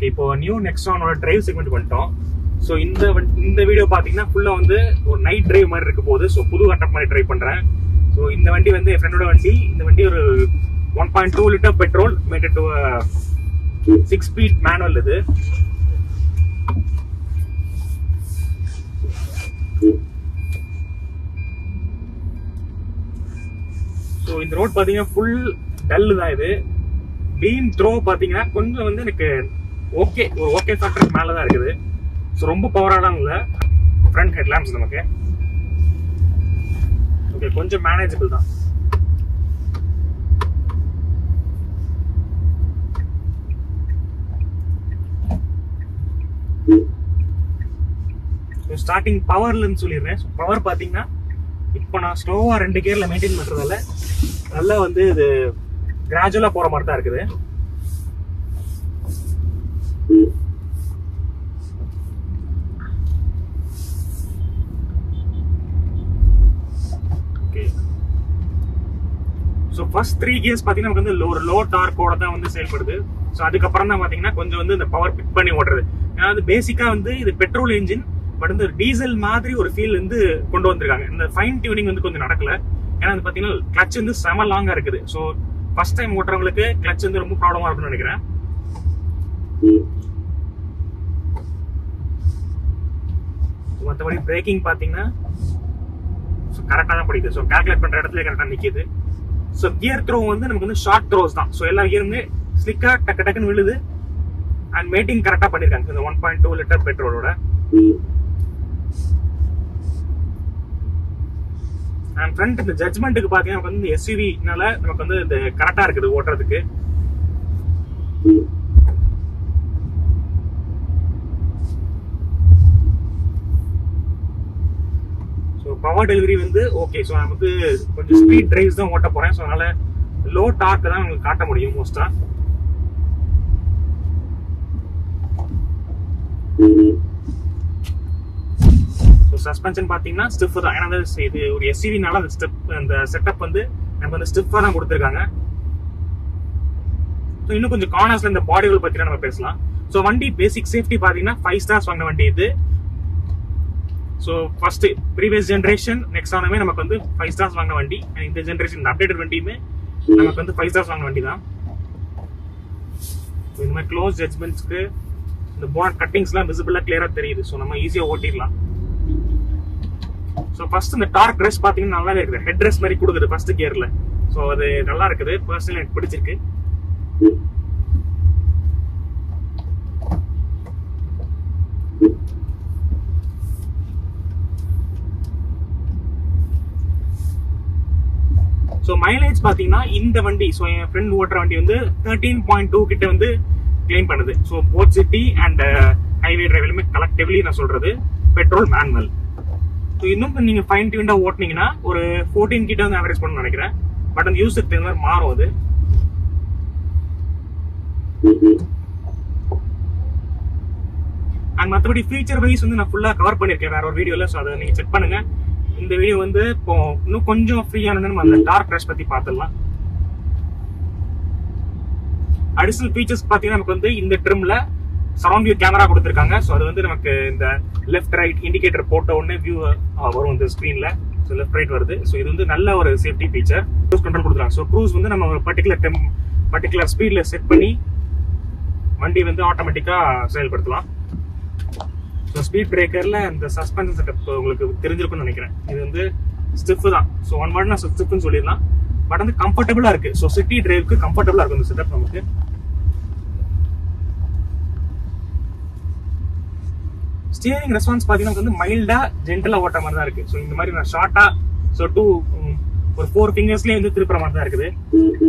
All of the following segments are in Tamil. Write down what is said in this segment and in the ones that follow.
ஓகே இப்போ நியூ நெக்ஸ்டானோட டிரைவ் செக்மெண்ட் பண்ணிட்டோம் ஸோ இந்த வண்- இந்த வீடியோ பார்த்தீங்கன்னா ஃபுல்லாக வந்து ஒரு நைட் டிரைவ் மாதிரி இருக்க போகுது ஸோ புது கட்டப் மாதிரி ட்ரை பண்ணுறேன் ஸோ இந்த வண்டி வந்து என் ஃப்ரெண்டோட வண்டி இந்த வண்டி ஒரு one point two litre petrol mated to six speed manual இது ஸோ இந்த ரோட் பார்த்தீங்கன்னா ஃபுல் டல் தான் இது பீம் த்ரோ பார்த்தீங்கன்னா கொஞ்சம் வந்து எனக்கு ஓகே ஒரு ஓகே ஃபேக்டருக்கு மேலே தான் இருக்குது ஸோ ரொம்ப பவராலாம் இல்லை ஃப்ரண்ட் ஹெட் லேம்ப்ஸ் நமக்கு ஓகே கொஞ்சம் மேனேஜபிள் தான் ஸ்டார்டிங் பவர்லன்னு சொல்லிடுறேன் பவர் பார்த்தீங்கன்னா இப்போ நான் ஸ்லோவாக ரெண்டு கியரில் மெயின்டைன் பண்ணுறதால நல்லா வந்து இது கிராஜுவலாக போகிற மாதிரி தான் இருக்குது okay so first three gears பார்த்தீங்கன்னா நமக்கு வந்து ஒரு லோ டார்க்கோட தான் வந்து செயல்படுது ஸோ அதுக்கப்புறம் தான் பார்த்தீங்கன்னா கொஞ்சம் வந்து இந்த பவர் பிக் பண்ணி ஓட்டுறது ஏன்னா அது பேசிக்காக வந்து இது பெட்ரோல் இன்ஜின் பட் வந்து டீசல் மாதிரி ஒரு ஃபீல் வந்து கொண்டு வந்திருக்காங்க இந்த ஃபைன் டியூனிங் வந்து கொஞ்சம் நடக்கல ஏன்னா அது பார்த்தீங்கன்னா கிளச் வந்து செம லாங்காக இருக்குது ஸோ ஃபர்ஸ்ட் டைம் ஓட்டுறவங்களுக்கு கிளச் வந்து ரொம்ப ப்ராப்ளமாக இருக்கும்னு நினைக்கிறேன் மற்றபடி பிரேக்கிங் பார்த்தீங்கன்னா கரெக்டாக தான் படிக்குது ஸோ கால்குலேட் பண்ணுற இடத்துல கரெக்டாக நிற்கிது ஸோ கியர் த்ரோ வந்து நமக்கு வந்து ஷார்ட் த்ரோஸ் தான் ஸோ எல்லா கியருமே ஸ்லிக்கா டக்கு டக்குன்னு விழுது அண்ட் மேட்டிங் கரெக்டாக பண்ணியிருக்காங்க இந்த ஒன் பாயிண்ட் டூ லிட்டர் பெட்ரோலோட அண்ட் ஃப்ரண்ட் இந்த ஜட்மெண்ட்டுக்கு பார்த்தீங்கன்னா நமக்கு வந்து எஸ்யூவினால நமக்கு வந்து இது கரெக்டாக இருக்குது ஓட்டுறதுக்கு ஸோ பவர் டெலிவரி வந்து ஓகே ஸோ நமக்கு கொஞ்சம் ஸ்பீட் டிரைவ்ஸ் தான் ஓட்ட போறேன் ஸோ அதனால லோ டார்க் தான் உங்களுக்கு காட்ட முடியும் மோஸ்டா ஸோ சஸ்பென்ஷன் பார்த்தீங்கன்னா ஸ்டிஃப் தான் ஏன்னா வந்து இது ஒரு எஸ்யூவினால அந்த ஸ்டெப் அந்த செட்டப் வந்து நமக்கு வந்து ஸ்டிஃபாக தான் கொடுத்துருக்காங்க ஸோ இன்னும் கொஞ்சம் கார்னர்ஸ்ல இந்த பாடிகள் பற்றினா நம்ம பேசலாம் ஸோ வண்டி பேசிக் சேஃப்டி பார்த்தீங்கன்னா ஃபைவ் ஸ்டார்ஸ் வாங்கின வண்டி இது so first previous generation next ஆனமே நமக்கு வந்து ஃபைவ் ஸ்டார்ஸ் வாங்கின வண்டி and இந்த ஜென்ரேஷன் இந்த அப்டேட்டட் வண்டியுமே நமக்கு வந்து ஃபைவ் ஸ்டார்ஸ் வாங்கின வண்டி தான் So, இந்த மாதிரி க்ளோஸ் ஜட்மெண்ட்ஸ்க்கு இந்த போனட் கட்டிங்ஸ்லாம் விசிபிளாக கிளியராக தெரியுது ஸோ நம்ம ஈஸியாக ஓட்டிடலாம் ஸோ ஃபர்ஸ்ட் இந்த டார்க் ட்ரெஸ் பார்த்தீங்கன்னா நல்லாவே இருக்குது ஹெட் ட்ரெஸ் மாதிரி கொடுக்குது ஃபர்ஸ்ட் கியரில் ஸோ அது நல்லா இருக்குது பர்சனலி எனக்கு பிடிச்சிருக்கு ஸோ மைலேஜ் பார்த்தீங்கன்னா இந்த வண்டி ஸோ என் ஃப்ரெண்ட் ஓட்டுற வண்டி வந்து தேர்ட்டீன் பாயிண்ட் டூ கிட்ட வந்து கிளைம் பண்ணுது so both city and highway டிரைவ்லுமே கலெக்டிவ்லி நான் சொல்றது பெட்ரோல் மேனுவல் ஸோ இன்னும் நீங்க ஃபைன் டியூண்டா ஓட்டுனீங்கன்னா ஒரு ஃபோர்டீன் கிட்ட வந்து ஆவரேஜ் பண்ணணும்னு நினைக்கிறேன் பட் அந்த யூஸுக்கு தகுந்த மாதிரி மாறும் அது அண்ட் மற்றபடி ஃபீச்சர் வைஸ் வந்து நான் ஃபுல்லாக கவர் பண்ணியிருக்கேன் வேற ஒரு வீடியோவில் ஸோ அதை நீங்கள் செக் பண்ணுங்க இந்த வீடியோ வந்து இப்போ இன்னும் கொஞ்சம் ஃப்ரீயான நம்ம அந்த டார்க் ரஷ் பற்றி பார்த்துடலாம் அடிஷனல் ஃபீச்சர்ஸ் பார்த்தீங்கன்னா நமக்கு வந்து இந்த ட்ரிம்ல சரௌண்ட் வியூ கேமரா கொடுத்துருக்காங்க ஸோ அது வந்து நமக்கு இந்த லெஃப்ட் ரைட் இண்டிகேட்டர் போட்ட உடனே வியூ வரும் இந்த ஸ்க்ரீன்ல ஸோ லெஃப்ட் ரைட் வருது ஸோ இது வந்து நல்ல ஒரு சேஃப்டி ஃபீச்சர் க்ரூஸ் கண்ட்ரோல் கொடுத்துருக்காங்க ஸோ க்ரூஸ் வந்து நம்ம ஒரு பர்டிகுலர் டெம் பர்டிகுலர் ஸ்பீட்ல செட் பண்ணி வண்டி வந்து ஆட்டோமேட்டிக்கா செயல்படுத்தலாம் ஸோ ஸ்பீட் பிரேக்கர்ல இந்த சஸ்பென்ஷன் செட்டப் உங்களுக்கு தெரிஞ்சிருக்கும்னு நினைக்கிறேன் இது வந்து ஸ்டிஃப் தான் ஸோ ஒன் வேர்ட் நான் ஸ்டிஃப்னு சொல்லிடலாம் பட் வந்து கம்ஃபர்டபுளா இருக்கு ஸோ சிட்டி டிரைவ்க்கு கம்ஃபர்டபுளா இருக்கும் இந்த செட்டப் நமக்கு ஸ்டியரிங் ரெஸ்பான்ஸ் பார்த்தீங்கன்னா வந்து மைல்டா ஜென்டலா ஓட்ட மாதிரி தான் இருக்கு ஸோ இந்த மாதிரி நான் ஷார்ட்டா ஸோ டூ ஒரு ஃபோர் ஃபிங்கர்ஸ்லேயே வந்து திருப்புற மாதிரி தான் இருக்குது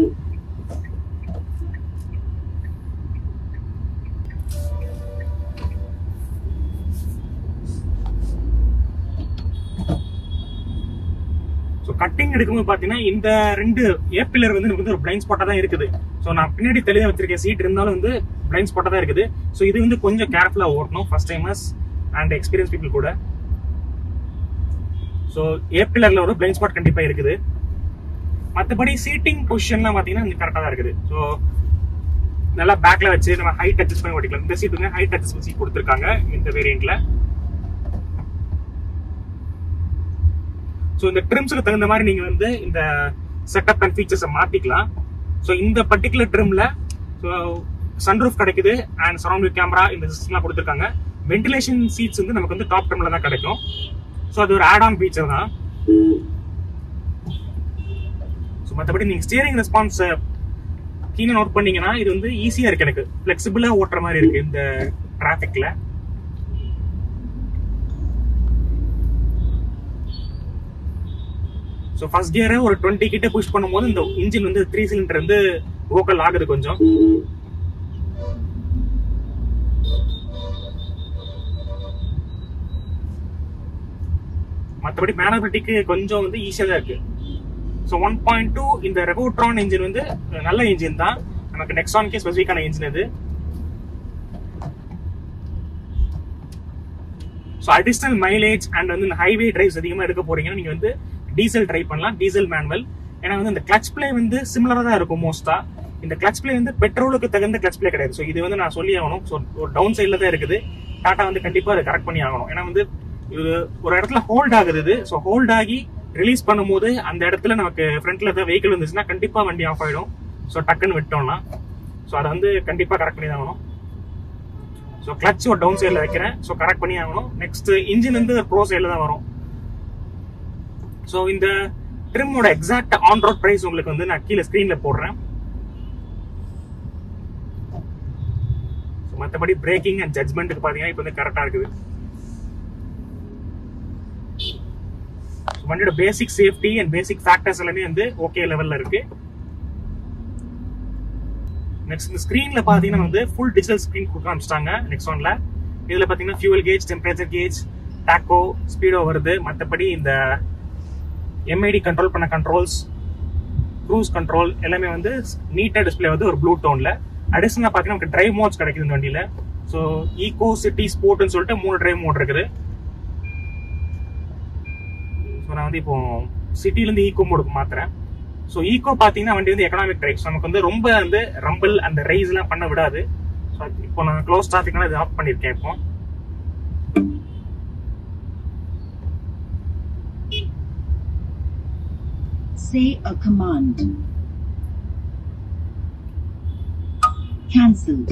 ஸோ கட்டிங் எடுக்கும்போது பார்த்தீங்கன்னா இந்த ரெண்டு ஏ பில்லர் வந்து நமக்கு வந்து ஒரு பிளைண்ட் ஸ்பாட்டாக தான் இருக்குது ஸோ நான் பின்னாடி தெளிவாக வச்சிருக்க சீட் இருந்தாலும் வந்து பிளைண்ட் ஸ்பாட்டாக தான் இருக்குது ஸோ இது வந்து கொஞ்சம் கேர்ஃபுல்லாக ஓட்டணும் first timers and experience people கூட ஸோ ஏ பில்லரில் ஒரு பிளைண்ட் ஸ்பாட் கண்டிப்பாக இருக்குது மற்றபடி சீட்டிங் பொசிஷன்லாம் பார்த்தீங்கன்னா கரெக்டாக தான் இருக்குது ஸோ நல்லா பேக்ல வச்சு நம்ம ஹைட் அட்ஜஸ்ட் பண்ணி ஓட்டிக்கலாம் இந்த சீட் வந்து ஹைட் அட்ஜஸ்ட் சீட் கொடுத்துருக்காங்க இந்த வேரியண்ட்ல ஸோ இந்த ட்ரிம்ஸுக்கு தகுந்த மாதிரி நீங்க வந்து இந்த செட்டப் அண்ட் ஃபீச்சர்ஸை மாத்திக்கலாம் ஸோ இந்த பர்டிகுலர் ட்ரிம்ல ஸோ சன்ரூஃப் கிடைக்குது அண்ட் சரௌண்ட் கேமரா இந்த சிஸ்டம்லாம் கொடுத்துருக்காங்க வென்டிலேஷன் சீட்ஸ் வந்து நமக்கு வந்து டாப் ட்ரிம்ல தான் கிடைக்கும் ஸோ அது ஒரு ஆட் ஆன் ஃபீச்சர் தான் ஸோ மற்றபடி நீங்க ஸ்டியரிங் ரெஸ்பான்ஸ் கீழே நோட் பண்ணீங்கன்னா இது வந்து ஈஸியா இருக்கு எனக்கு ஃபிளெக்சிபிளா ஓட்டுற மாதிரி இருக்கு இந்த டிராஃபிக்ல ஸோ ஃபர்ஸ்ட் கியரை ஒரு டுவெண்ட்டி கிட்ட புஷ் பண்ணும்போது இந்த இன்ஜின் வந்து த்ரீ சிலிண்டர் வந்து ஓக்கல் ஆகுது கொஞ்சம் மற்றபடி மேனபிலிட்டிக்கு கொஞ்சம் வந்து ஈஸியாக தான் இருக்கு ஸோ ஒன் பாயிண்ட் டூ இந்த ரெவோட்ரான் இன்ஜின் வந்து நல்ல இன்ஜின் தான் நமக்கு நெக்ஸான்கே ஸ்பெசிஃபிக்கான இன்ஜின் இது ஸோ அடிஷனல் மைலேஜ் அண்ட் வந்து இந்த ஹைவே டிரைவ்ஸ் அதிகமாக எடுக்க போறீங்கன்னா நீங்க வந்து டீசல் ட்ரை பண்ணலாம் டீசல் மேனுவல் ஏன்னா வந்து இந்த கிளச் பிளே வந்து சிமிலரா தான் இருக்கும் மோஸ்டா இந்த கிளச் பிளே வந்து பெட்ரோலுக்கு தகுந்த கிளச் பிளே கிடையாது ஸோ இது வந்து நான் சொல்லி ஆகணும் ஸோ ஒரு டவுன் சைட்ல தான் இருக்குது டாடா வந்து கண்டிப்பா அதை கரெக்ட் பண்ணி ஆகணும் ஏன்னா வந்து இது ஒரு இடத்துல ஹோல்ட் ஆகுது இது ஸோ ஹோல்ட் ஆகி ரிலீஸ் பண்ணும்போது அந்த இடத்துல நமக்கு ஃப்ரண்ட்ல ஏதாவது வெஹிக்கிள் வந்துச்சுன்னா கண்டிப்பா வண்டி ஆஃப் ஆயிடும் ஸோ டக்குன்னு விட்டோம்னா ஸோ அதை வந்து கண்டிப்பா கரெக்ட் பண்ணி தான் ஆகணும் ஸோ கிளச் ஒரு டவுன் சைடில் வைக்கிறேன் ஸோ கரெக்ட் பண்ணி ஆகணும் நெக்ஸ்ட் இன்ஜின் வந்து ப்ரோ சைடில் தான் வரும் ஸோ இந்த ட்ரிம்மோட எக்ஸாக்ட் ஆன் ரோட் பிரைஸ் உங்களுக்கு வந்து நான் கீழே ஸ்க்ரீன்ல போடுறேன் மற்றபடி பிரேக்கிங் அண்ட் ஜட்மெண்ட்டுக்கு பார்த்தீங்கன்னா இப்போ வந்து கரெக்டாக இருக்குது வண்டியோட basic safety and basic factors எல்லாமே வந்து ஓகே லெவல்ல இருக்கு நெக்ஸ்ட் இந்த ஸ்க்ரீன்ல பாத்தீங்கன்னா வந்து ஃபுல் டிஜிட்டல் ஸ்க்ரீன் கொடுக்க ஆரம்பிச்சிட்டாங்க நெக்ஸ்ட் ஒன்ல இதுல பாத்தீங்கன்னா fuel gauge temperature gauge tacho speedo வருது மற்றபடி இந்த எம்ஐடி கண்ட்ரோல் பண்ண கண்ட்ரோல்ஸ் க்ரூஸ் கண்ட்ரோல் எல்லாமே வந்து நீட்டா டிஸ்பிளே வந்து ஒரு ப்ளூ டோன்ல அடிஷனலா பாத்தீங்கன்னா நமக்கு டிரைவ் மோட்ஸ் கிடைக்குது இந்த வண்டியில ஸோ ஈகோ சிட்டி ஸ்போர்ட்னு சொல்லிட்டு மூணு டிரைவ் மோட் இருக்குது ஸோ நான் வந்து இப்போ சிட்டிலேருந்து ஈகோ மோடுக்கு மாத்துறேன் ஸோ ஈகோ பார்த்தீங்கன்னா வண்டி வந்து எக்கனாமிக் டிரைவ்ஸ் நமக்கு வந்து ரொம்ப வந்து ரம்பிள் அந்த ரைஸ்லாம் பண்ண விடாது ஸோ இப்போ நான் க்ளோஸ் டிராஃபிக்னால இது ஆஃப் பண்ணியிருக்கேன் இப்போ Say a command. Cancelled.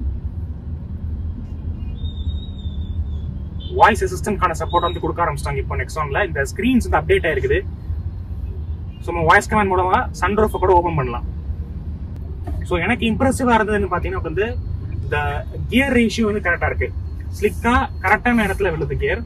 Voice அசிஸ்டன்ட்கான சப்போர்ட் வந்து கொடுக்க ஆரம்பிச்சிட்டாங்க இப்போ நெக்ஸ்ட் இந்த ஸ்க்ரீன்ஸ் வந்து அப்டேட் ஆயிருக்குது ஸோ நம்ம வாய்ஸ் கமெண்ட் மூலமா சன்ரூஃபை கூட ஓப்பன் பண்ணலாம் ஸோ எனக்கு இம்ப்ரெசிவா இருந்ததுன்னு பார்த்தீங்கன்னா வந்து இந்த கியர் ரேஷியோ வந்து கரெக்டாக இருக்கு ஸ்லிக்கா கரெக்டான இடத்துல விழுது கியர்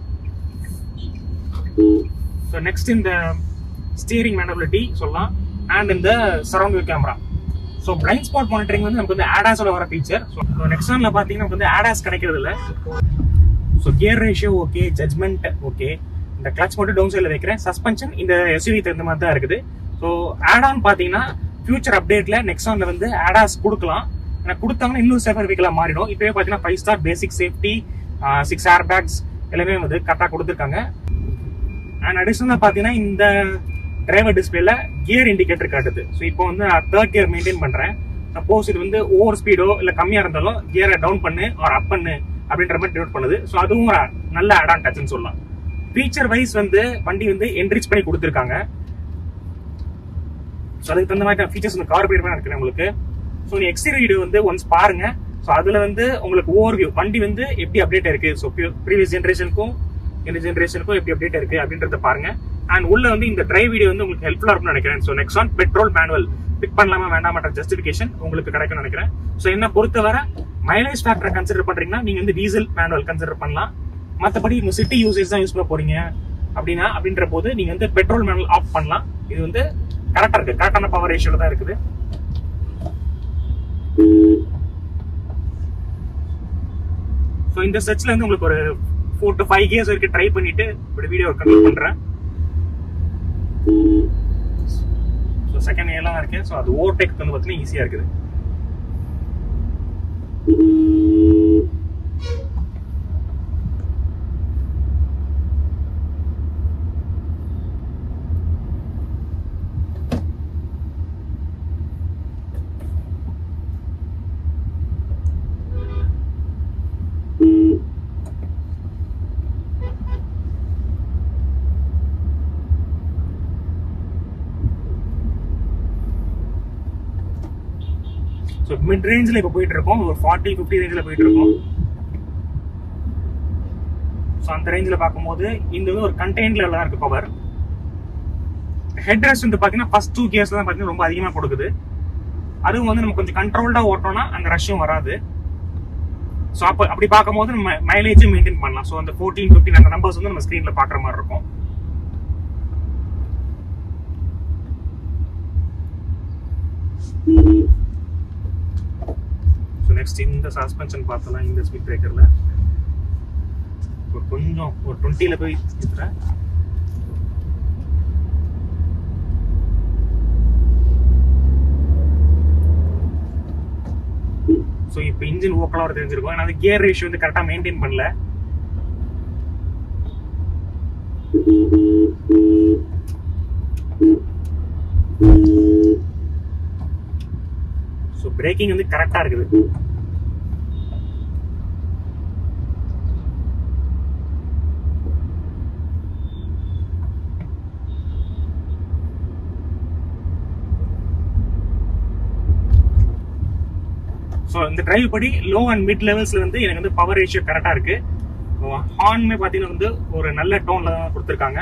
ஸோ நெக்ஸ்ட் இந்த ஸ்டியரிங் மேனபிலிட்டி சொல்லலாம் அண்ட் இந்த surround view camera so blind spot monitoring வந்து நமக்கு வந்து ஆடாஸோட வர ஃபீச்சர் ஸோ நெக்ஸ்ட் ஒன்ல பார்த்தீங்கன்னா நமக்கு வந்து ஆடாஸ் கிடைக்கிறது இல்லை so gear ratio okay judgement okay இந்த கிளச் மட்டும் டவுன் சைடில் வைக்கிறேன் சஸ்பென்ஷன் இந்த எஸ்யூவி தகுந்த மாதிரி தான் இருக்குது ஸோ ஆட் ஆன் பார்த்தீங்கன்னா ஃபியூச்சர் அப்டேட்ல நெக்ஸான்ல வந்து ஆடாஸ் கொடுக்கலாம் ஆனால் கொடுத்தாங்கன்னா இன்னும் சேஃபர் வெஹிக்கலா மாறிடும் இப்போவே பார்த்தீங்கன்னா five star basic safety six air bags எல்லாமே வந்து கரெக்டாக கொடுத்துருக்காங்க அண்ட் அடிஷனலாக பார்த்தீங்கன்னா இந்த டிரைவர் டிஸ்பிளேல கியர் இண்டிகேட்டர் காட்டுது ஸோ இப்போ வந்து நான் தேர்ட் கியர் மெயின்டைன் பண்றேன் சப்போஸ் இது வந்து ஓவர் ஸ்பீடோ இல்லை கம்மியா இருந்தாலும் கியரை டவுன் பண்ணு ஆர் அப் பண்ணு அப்படின்ற மாதிரி டினோட் பண்ணுது ஸோ அதுவும் ஒரு நல்ல அடான் டச்னு சொல்லலாம் ஃபீச்சர் வைஸ் வந்து வண்டி வந்து என்ரிச் பண்ணி கொடுத்துருக்காங்க ஸோ அதுக்கு தகுந்த மாதிரி ஃபீச்சர்ஸ் வந்து கார்பரேட் இருக்கு உங்களுக்கு ஸோ நீ எக்ஸ்டீரியர் வீடியோ வந்து ஒன்ஸ் பாருங்க ஸோ அதுல வந்து உங்களுக்கு ஓவர் வியூ வண்டி வந்து எப்படி அப்டேட் இருக்கு ஸோ ப்ரீவியஸ் ஜென்ரேஷனுக்கும் இந்த ஜென்ரேஷனுக்கும் எப்படி அப்டேட் இருக்கு அப்படின்றத பாருங்க அண்ட் உள்ள வந்து இந்த டிரைவ் வீடியோ வந்து உங்களுக்கு ஹெல்ப்ஃபுல்லா இருக்கும்னு நினைக்கிறேன் so next on petrol manual pick பண்ணலாமா வேண்டாமன்ற ஜஸ்டிஃபிகேஷன் உங்களுக்கு கிடைக்கும்னு நினைக்கிறேன் ஸோ என்ன பொறுத்தவரை மைலேஜ் ஃபேக்டரை கன்சிடர் பண்றீங்கன்னா நீங்க வந்து டீசல் மேனுவல் கன்சிடர் பண்ணலாம் மற்றபடி உங்க சிட்டி யூசேஜ் தான் யூஸ் பண்ண போறீங்க அப்படின்னா அப்படின்ற போது நீங்க வந்து பெட்ரோல் மேனுவல் ஆஃப் பண்ணலாம் இது வந்து கரெக்டா இருக்கு கரெக்டான பவர் ரேஷியோட தான் இருக்குது ஸோ இந்த செட்ச்ல வந்து உங்களுக்கு ஒரு ஃபோர் டு ஃபைவ் இயர்ஸ் வரைக்கும் ட்ரை பண்ணிட்டு இப்படி வீடியோ கன்வெர்ட் பண்றேன் ஸோ செகண்ட் ஏலாம் இருக்கேன் ஸோ அது ஓவர்டேக் வந்து பார்த்தீங்கன்னா ஈஸியா இருக்குது ஸோ மிட் ரேஞ்சில் இப்போ போயிட்டு இருக்கோம் ஒரு ஃபார்ட்டி ஃபிஃப்டி ரேஞ்சில் போயிட்டு இருக்கோம் ஸோ அந்த ரேஞ்சில் பார்க்கும்போது இந்த வந்து ஒரு கண்டெய்ன் லெவலில் தான் இருக்கு பவர் ஹெட் ரெஸ்ட் வந்து பார்த்தீங்கன்னா ஃபர்ஸ்ட் டூ கியர்ஸ் தான் பார்த்தீங்கன்னா ரொம்ப அதிகமாக கொடுக்குது அதுவும் வந்து நம்ம கொஞ்சம் கண்ட்ரோல்டாக ஓட்டோம்னா அந்த ரஷ்ஷும் வராது ஸோ அப்போ அப்படி பார்க்கும்போது நம்ம மைலேஜும் மெயின்டைன் பண்ணலாம் ஸோ அந்த ஃபோர்டீன் ஃபிஃப்டின் அந்த நம்பர்ஸ் வந்து நம்ம ஸ்க்ரீனில் பார்க்குற மாதிரி இருக்கும் ஸோ நெக்ஸ்ட் இந்த சஸ்பென்ஷன் பார்த்தலாம் இந்த ஸ்பீட் பிரேக்கரில் கொஞ்சம் ஒரு டுவெண்ட்டியில் போய் இருக்கிறேன் ஸோ இப்போ இன்ஜின் ஓக்கலாக தெரிஞ்சிருக்கும் ஏன்னா அது கியர் ரேஷியோ வந்து கரெக்டாக மெயின்டைன் பண்ணல ஸோ பிரேக்கிங் வந்து கரெக்டாக இருக்குது ஸோ இந்த டிரைவ் படி லோ அண்ட் மிட் லெவல்ஸ்ல வந்து எனக்கு வந்து பவர் ரேஷியோ கரெக்டாக இருக்கு ஹார்னுமே பார்த்தீங்கன்னா வந்து ஒரு நல்ல டோன்ல தான் கொடுத்துருக்காங்க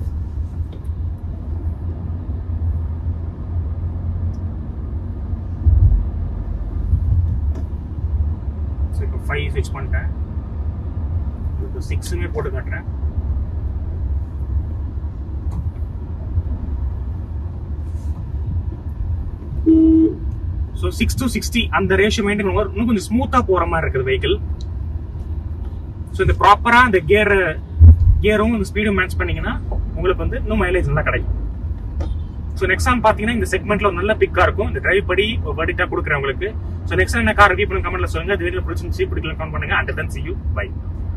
ஸோ இப்போ ஃபைவ் ஸ்விட்ச் பண்ணிட்டேன் இப்போ சிக்ஸுமே போட்டு காட்டுறேன் ஸோ சிக்ஸ் டு சிக்ஸ்டி அந்த ரேஷியோ மெயின்டைன் பண்ணும்போது இன்னும் கொஞ்சம் ஸ்மூத்தாக போகிற மாதிரி இருக்குது வெஹிக்கிள் ஸோ இந்த ப்ராப்பராக இந்த கியர் கியரும் இந்த ஸ்பீடும் மேட்ச் பண்ணீங்கன்னா உங்களுக்கு வந்து இன்னும் மைலேஜ் நல்லா கிடைக்கும் ஸோ நெக்ஸ்ட் ஆன் பார்த்தீங்கன்னா இந்த செக்மெண்ட்ல ஒரு நல்ல பிக்கா இருக்கும் இந்த டிரைவ் படி ஒரு வடிட்டா கொடுக்குறேன் உங்களுக்கு ஸோ நெக்ஸ்ட் என்ன கார் ரிவ்யூ பண்ணி கமெண்ட்ல சொல்லுங்க இது வீடியோ பிடிச்சிருந்துச்சு பிடிக்கல கமெண்ட் பண்ணுங்க and then see you by